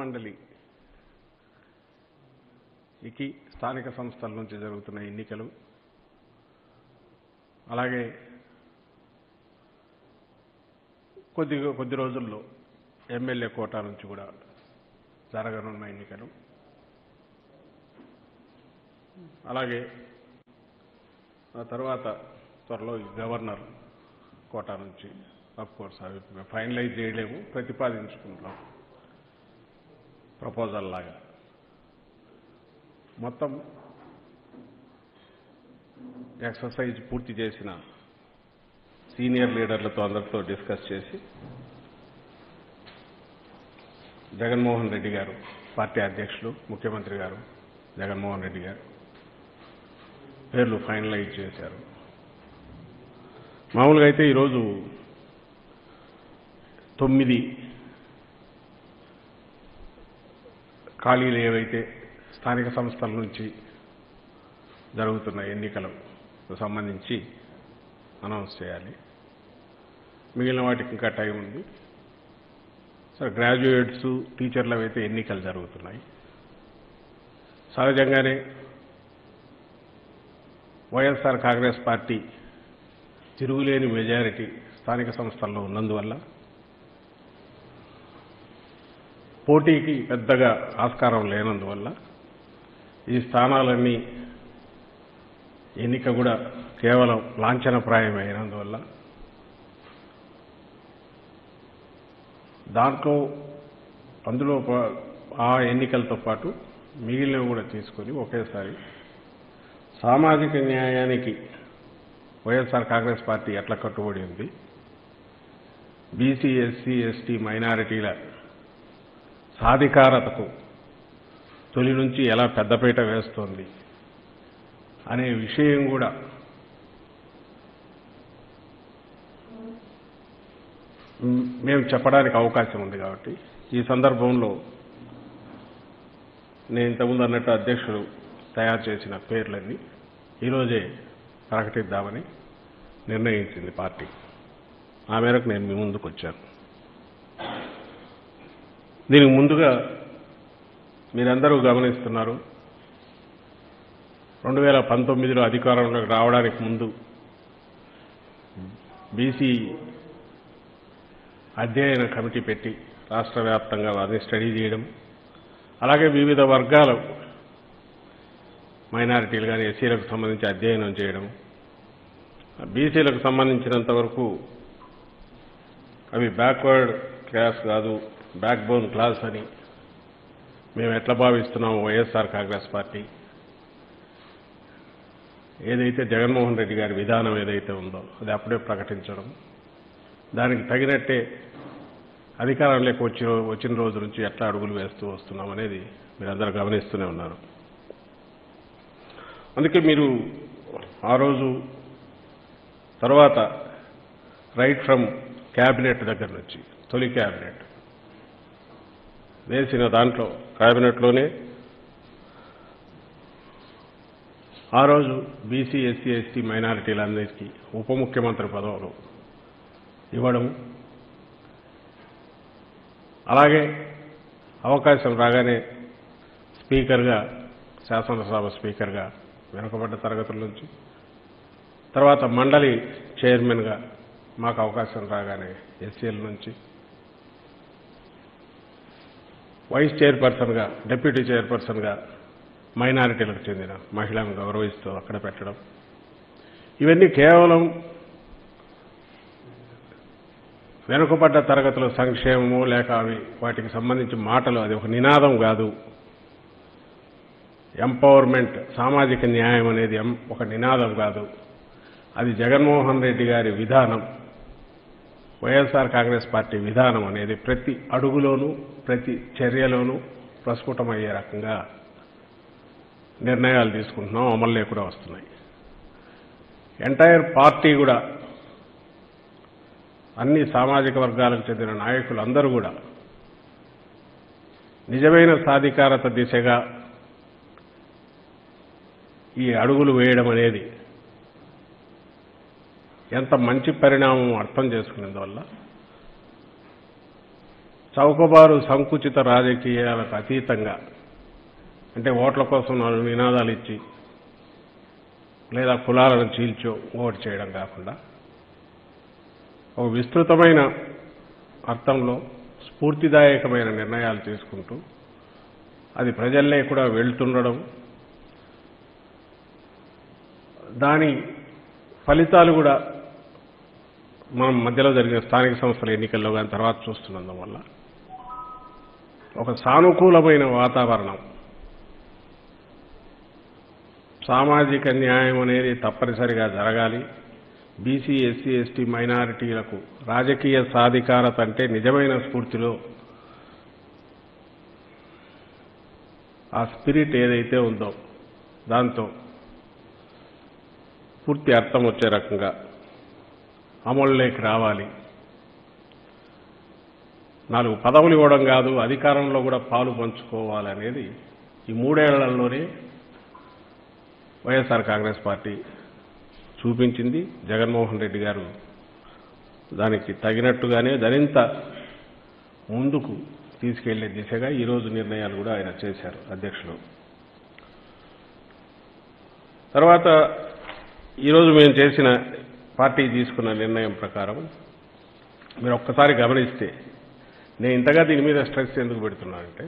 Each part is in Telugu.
మండలి ఇకి స్థానిక సంస్థల నుంచి జరుగుతున్న ఎన్నికలు అలాగే కొద్ది కొద్ది రోజుల్లో ఎమ్మెల్యే కోటా నుంచి కూడా జరగనున్న ఎన్నికలు అలాగే ఆ తర్వాత త్వరలో ఈ గవర్నర్ కోటా నుంచి అఫ్ కోర్స్ అవి ఫైనలైజ్ చేయలేము ప్రతిపాదించుకుంటాం ప్రపోజల్ లాగా మొత్తం ఎక్సర్సైజ్ పూర్తి చేసిన సీనియర్ లీడర్లతో అందరితో డిస్కస్ చేసి జగన్మోహన్ రెడ్డి గారు పార్టీ అధ్యక్షులు ముఖ్యమంత్రి గారు జగన్మోహన్ రెడ్డి గారు పేర్లు ఫైనలైజ్ చేశారు మామూలుగా అయితే ఈరోజు తొమ్మిది ఖాళీలు ఏవైతే స్థానిక సంస్థల నుంచి జరుగుతున్న ఎన్నికలకు సంబంధించి అనౌన్స్ చేయాలి మిగిలిన వాటికి ఇంకా టైం ఉంది సరే గ్రాడ్యుయేట్స్ టీచర్లు అయితే ఎన్నికలు జరుగుతున్నాయి సహజంగానే వైఎస్ఆర్ కాంగ్రెస్ పార్టీ తిరుగులేని మెజారిటీ స్థానిక సంస్థల్లో ఉన్నందువల్ల పోటీకి పెద్దగా ఆస్కారం లేనందువల్ల ఈ స్థానాలన్నీ ఎన్నిక కూడా కేవలం లాంఛనప్రాయమైనందువల్ల దాంట్లో అందులో ప- ఆ ఎన్నికలతో పాటు మిగిలినవి కూడా తీసుకొని ఒకేసారి సామాజిక న్యాయానికి వైఎస్ఆర్ కాంగ్రెస్ పార్టీ ఎట్లా కట్టుబడి ఉంది బీసీ ఎస్సీ ఎస్టీ మైనారిటీల సాధికారతకు తొలి నుంచి ఎలా పెద్దపీట వేస్తోంది అనే విషయం కూడా మ్, మేము చెప్పడానికి అవకాశం ఉంది కాబట్టి ఈ సందర్భంలో నేను ఇంతకుముందు అన్నట్టు అధ్యక్షుడు తయారు చేసిన పేర్లన్నీ ఈరోజే ప్రకటిద్దామని నిర్ణయించింది పార్టీ ఆ మేరకు నేను మీ ముందుకు వచ్చాను దీనికి ముందుగా మీరందరూ గమనిస్తున్నారు రెండు వేల పంతొమ్మిదిలో అధికారంలోకి రావడానికి ముందు బీసీ అధ్యయన కమిటీ పెట్టి రాష్ట్ర వ్యాప్తంగా వారిని స్టడీ చేయడం అలాగే వివిధ వర్గాల మైనారిటీలు కానీ ఎస్సీలకు సంబంధించి అధ్యయనం చేయడం బీసీలకు సంబంధించినంత వరకు అవి బ్యాక్వర్డ్ క్లాస్ కాదు బ్యాక్ బోన్ క్లాస్ అని మేము ఎట్లా భావిస్తున్నాము వైఎస్ఆర్ కాంగ్రెస్ పార్టీ ఏదైతే జగన్మోహన్ రెడ్డి గారి విధానం ఏదైతే ఉందో అది అప్పుడే ప్రకటించడం దానికి తగినట్టే అధికారంలోకి వచ్చి వచ్చిన రోజు నుంచి ఎట్లా అడుగులు వేస్తూ వస్తున్నాం అనేది మీరందరూ గమనిస్తూనే ఉన్నారు అందుకే మీరు ఆ రోజు తర్వాత రైట్ ఫ్రమ్ క్యాబినెట్ దగ్గర నుంచి తొలి క్యాబినెట్ వేసిన దాంట్లో క్యాబినెట్లోనే ఆ రోజు బీసీ ఎస్సీ ఎస్టీ మైనారిటీలందరికీ ఉప ముఖ్యమంత్రి పదవులు ఇవ్వడం అలాగే అవకాశం రాగానే స్పీకర్గా శాసనసభ స్పీకర్గా వెనుకబడ్డ తరగతుల నుంచి తర్వాత మండలి చైర్మన్గా మాకు అవకాశం రాగానే ఎస్సీఎల్ నుంచి వైస్ చైర్పర్సన్గా డిప్యూటీ చైర్పర్సన్గా మైనారిటీలకు చెందిన మహిళలను గౌరవిస్తూ అక్కడ పెట్టడం ఇవన్నీ కేవలం వెనుకబడ్డ తరగతుల సంక్షేమము లేక అవి వాటికి సంబంధించి మాటలు అది ఒక నినాదం కాదు ఎంపవర్మెంట్ సామాజిక న్యాయం అనేది ఎం- ఒక నినాదం కాదు అది జగన్మోహన్ రెడ్డి గారి విధానం వైఎస్ఆర్ కాంగ్రెస్ పార్టీ విధానం అనేది ప్రతి అడుగులోనూ ప్రతి చర్యలోనూ ప్రస్ఫుటమయ్యే రకంగా నిర్ణయాలు తీసుకుంటున్నాం అమల్లో కూడా వస్తున్నాయి ఎంటైర్ పార్టీ కూడా అన్ని సామాజిక వర్గాలకు చెందిన నాయకులు అందరూ కూడా నిజమైన సాధికారత దిశగా ఈ అడుగులు వేయడం అనేది ఎంత మంచి పరిణామం అర్థం చేసుకునేందువల్ల చౌకబారు సంకుచిత రాజకీయాలకు అతీతంగా అంటే ఓట్ల కోసం నాలుగు నినాదాలు ఇచ్చి లేదా కులాలను చీల్చో ఓటు చేయడం కాకుండా ఒక విస్తృతమైన అర్థంలో స్ఫూర్తిదాయకమైన నిర్ణయాలు తీసుకుంటూ అది ప్రజల్లే కూడా వెళ్తుండడం దాని ఫలితాలు కూడా మనం మధ్యలో జరిగిన స్థానిక సంస్థల ఎన్నికల్లో కానీ తర్వాత చూస్తున్నందు వల్ల ఒక సానుకూలమైన వాతావరణం సామాజిక న్యాయం అనేది తప్పనిసరిగా జరగాలి బీసీ ఎస్సీ ఎస్టీ మైనారిటీలకు రాజకీయ సాధికారత అంటే నిజమైన స్ఫూర్తిలో ఆ స్పిరిట్ ఏదైతే ఉందో దాంతో పూర్తి అర్థం వచ్చే రకంగా అమలులోకి రావాలి నాలుగు పదవులు ఇవ్వడం కాదు అధికారంలో కూడా పాలు పంచుకోవాలనేది ఈ మూడేళ్లలోనే వైఎస్ఆర్ కాంగ్రెస్ పార్టీ చూపించింది జగన్మోహన్ రెడ్డి గారు దానికి తగినట్టుగానే మరింత ముందుకు తీసుకెళ్లే దిశగా ఈరోజు నిర్ణయాలు కూడా ఆయన చేశారు అధ్యక్షులు తర్వాత ఈరోజు మేము చేసిన పార్టీ తీసుకున్న నిర్ణయం ప్రకారం మీరు ఒక్కసారి గమనిస్తే నేను ఇంతగా దీని మీద స్ట్రెస్ ఎందుకు పెడుతున్నానంటే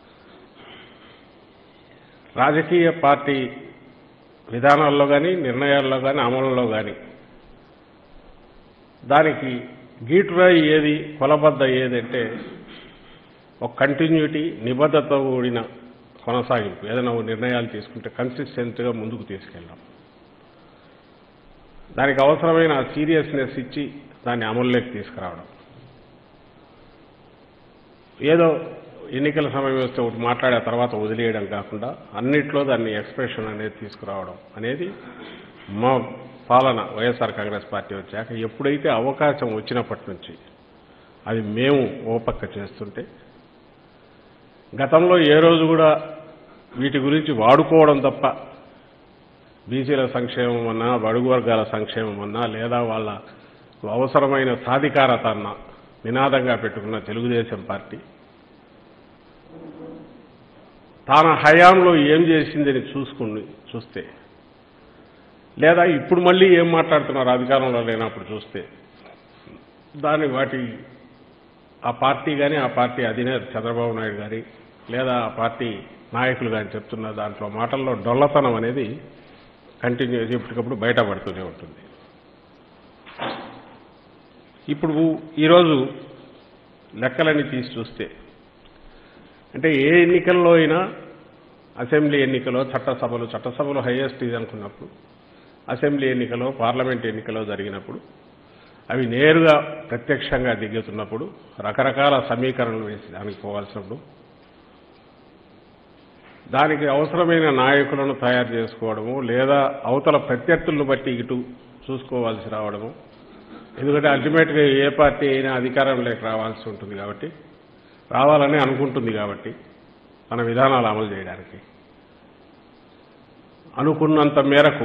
రాజకీయ పార్టీ విధానాల్లో కానీ నిర్ణయాల్లో కానీ అమలులో కానీ దానికి గీటురాయి ఏది కొలబద్ద ఏదంటే ఒక కంటిన్యూటీ నిబద్ధత కూడిన కొనసాగింపు ఏదైనా ఓ నిర్ణయాలు తీసుకుంటే కన్సిస్టెంట్గా ముందుకు తీసుకెళ్ళాం దానికి అవసరమైన సీరియస్నెస్ ఇచ్చి దాన్ని అమల్లోకి తీసుకురావడం ఏదో ఎన్నికల సమయం వస్తే ఒకటి మాట్లాడే తర్వాత వదిలేయడం కాకుండా అన్నిట్లో దాన్ని ఎక్స్ప్రెషన్ అనేది తీసుకురావడం అనేది మా పాలన వైఎస్ఆర్ కాంగ్రెస్ పార్టీ వచ్చాక ఎప్పుడైతే అవకాశం వచ్చినప్పటి నుంచి అది మేము ఓపక్క చేస్తుంటే గతంలో ఏ రోజు కూడా వీటి గురించి వాడుకోవడం తప్ప బీసీల సంక్షేమం అన్నా బడుగు వర్గాల సంక్షేమం అన్నా లేదా వాళ్ళ అవసరమైన సాధికారత అన్న నినాదంగా పెట్టుకున్న తెలుగుదేశం పార్టీ తాన హయాంలో ఏం చేసిందని చూసుకుని చూస్తే లేదా ఇప్పుడు మళ్ళీ ఏం మాట్లాడుతున్నారు అధికారంలో లేనప్పుడు చూస్తే దాని వాటి ఆ పార్టీ కానీ ఆ పార్టీ అధినేత చంద్రబాబు నాయుడు గారి లేదా ఆ పార్టీ నాయకులు కానీ చెప్తున్న దాంట్లో మాటల్లో డొల్లతనం అనేది కంటిన్యూ ఎప్పటికప్పుడు బయటపడుతూనే ఉంటుంది ఇప్పుడు ఈరోజు లెక్కలన్నీ తీసి చూస్తే అంటే ఏ ఎన్నికల్లో అయినా అసెంబ్లీ ఎన్నికలో చట్టసభలు చట్టసభలు హైయెస్ట్ ఇది అనుకున్నప్పుడు అసెంబ్లీ ఎన్నికలో పార్లమెంట్ ఎన్నికలో జరిగినప్పుడు అవి నేరుగా ప్రత్యక్షంగా దిగుతున్నప్పుడు రకరకాల సమీకరణలు వేసి దానికి పోవాల్సినప్పుడు దానికి అవసరమైన నాయకులను తయారు చేసుకోవడము లేదా అవతల ప్రత్యర్థులను బట్టి ఇటు చూసుకోవాల్సి రావడము ఎందుకంటే అల్టిమేట్గా ఏ పార్టీ అయినా అధికారంలోకి రావాల్సి ఉంటుంది కాబట్టి రావాలని అనుకుంటుంది కాబట్టి మన విధానాలు అమలు చేయడానికి అనుకున్నంత మేరకు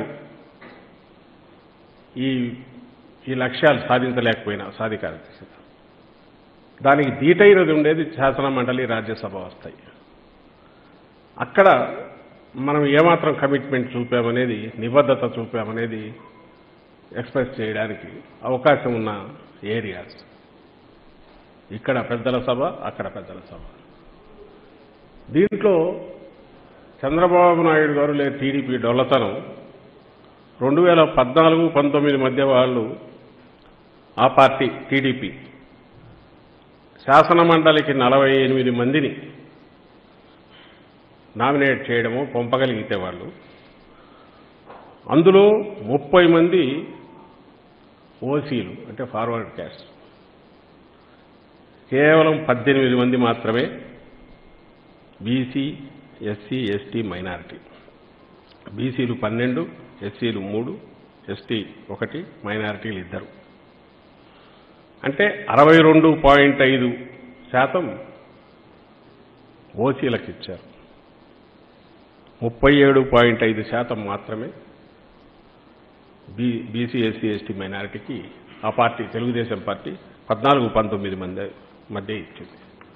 ఈ ఈ లక్ష్యాలు సాధించలేకపోయినా సాధికార దిశగా దానికి దీటైనది ఉండేది శాసన మండలి రాజ్యసభ వస్తాయి అక్కడ మనం ఏమాత్రం కమిట్మెంట్ చూపామనేది నిబద్ధత చూపామనేది ఎక్స్ప్రెస్ చేయడానికి అవకాశం ఉన్న ఏరియాస్ ఇక్కడ పెద్దల సభ అక్కడ పెద్దల సభ దీంట్లో చంద్రబాబు నాయుడు గారు లేదా టీడీపీ డొల్లతనం రెండు వేల పద్నాలుగు పంతొమ్మిది మధ్య వాళ్ళు ఆ పార్టీ టీడీపీ శాసన మండలికి నలభై ఎనిమిది మందిని నామినేట్ చేయడము పంపగలిగితే వాళ్ళు అందులో ముప్పై మంది ఓసీలు అంటే ఫార్వర్డ్ క్యాస్ట్ కేవలం పద్దెనిమిది మంది మాత్రమే బీసీ ఎస్సీ ఎస్టీ మైనారిటీ బీసీలు పన్నెండు ఎస్సీలు మూడు ఎస్టీ ఒకటి మైనారిటీలు ఇద్దరు అంటే అరవై రెండు పాయింట్ ఐదు శాతం ఓసీలకు ఇచ్చారు ముప్పై ఏడు పాయింట్ ఐదు శాతం మాత్రమే బీ బీసీ ఎస్సీ ఎస్టీ మైనారిటీకి ఆ పార్టీ తెలుగుదేశం పార్టీ పద్నాలుగు పంతొమ్మిది మంది మధ్య ఇచ్చింది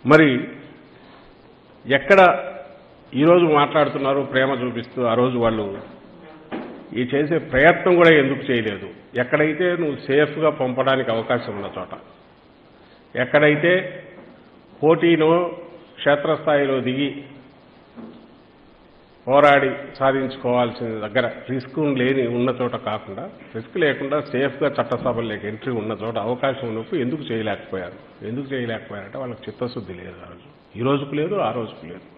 మరి ఎక్కడ ఈరోజు మాట్లాడుతున్నారు ప్రేమ చూపిస్తూ ఆ రోజు వాళ్ళు ఈ చేసే ప్రయత్నం కూడా ఎందుకు చేయలేదు ఎక్కడైతే నువ్వు సేఫ్గా పంపడానికి అవకాశం ఉన్న చోట ఎక్కడైతే పోటీలో క్షేత్రస్థాయిలో దిగి పోరాడి సాధించుకోవాల్సిన దగ్గర రిస్క్ లేని ఉన్న చోట కాకుండా రిస్క్ లేకుండా సేఫ్గా చట్టసభల్లోకి ఎంట్రీ ఉన్న చోట అవకాశం ఉన్నప్పుడు ఎందుకు చేయలేకపోయారు ఎందుకు చేయలేకపోయారంటే వాళ్ళకి చిత్తశుద్ధి లేదు ఆ రోజు ఈ రోజుకు లేదు ఆ రోజుకు లేదు